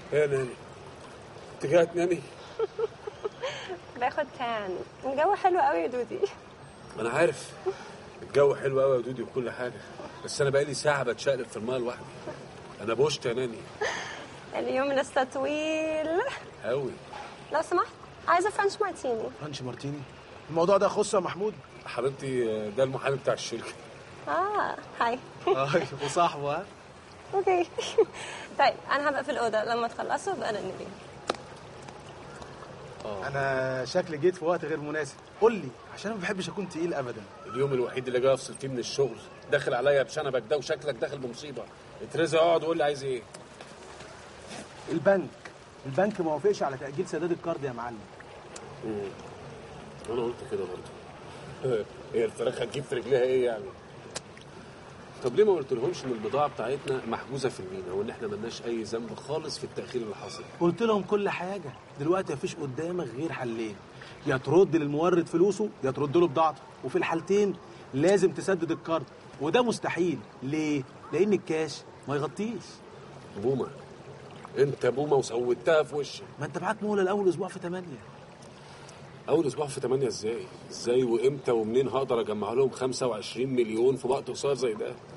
ايه يا ناني انت جايه تنامي باخد تان الجو حلو قوي يا دودي انا عارف الجو حلو قوي يا دودي وكل حاجه بس انا بقالي ساعه بتشقلب في الماء لوحدي انا بوشت يا ناني اليوم لسه طويل قوي لو سمحت عايزه فرنش مارتيني فرنش مارتيني الموضوع ده يخصه يا محمود حبيبتي ده المحامي بتاع الشركه اه هاي وصاحبه ها اوكي طيب انا هبقى في الاوضه لما تخلصوا بقى نبي انا شكلي جيت في وقت غير مناسب قول لي عشان انا ما بحبش اكون تقيل ابدا اليوم الوحيد اللي جاي افصل فيه من الشغل داخل عليا بشنبك ده وشكلك داخل بمصيبه اترزق اقعد وقول لي عايز ايه البنك البنك ما وافقش على تاجيل سداد الكارد يا معلم انا قلت كده برضه هي الفراخ هتجيب في رجليها ايه يعني طب ليه ما قلت لهمش ان البضاعه بتاعتنا محجوزه في المينا وان احنا ملناش اي ذنب خالص في التاخير اللي حصل قلت لهم كل حاجه دلوقتي مفيش قدامك غير حلين يا ترد للمورد فلوسه يا ترد له بضاعته وفي الحالتين لازم تسدد الكارد وده مستحيل ليه لان الكاش ما يغطيش بومه انت بومه وسودتها في وشي ما انت معاك مهله لاول اسبوع في 8 اول اسبوع في 8 ازاي ازاي وامتى ومنين هقدر اجمع لهم 25 مليون في وقت قصير زي ده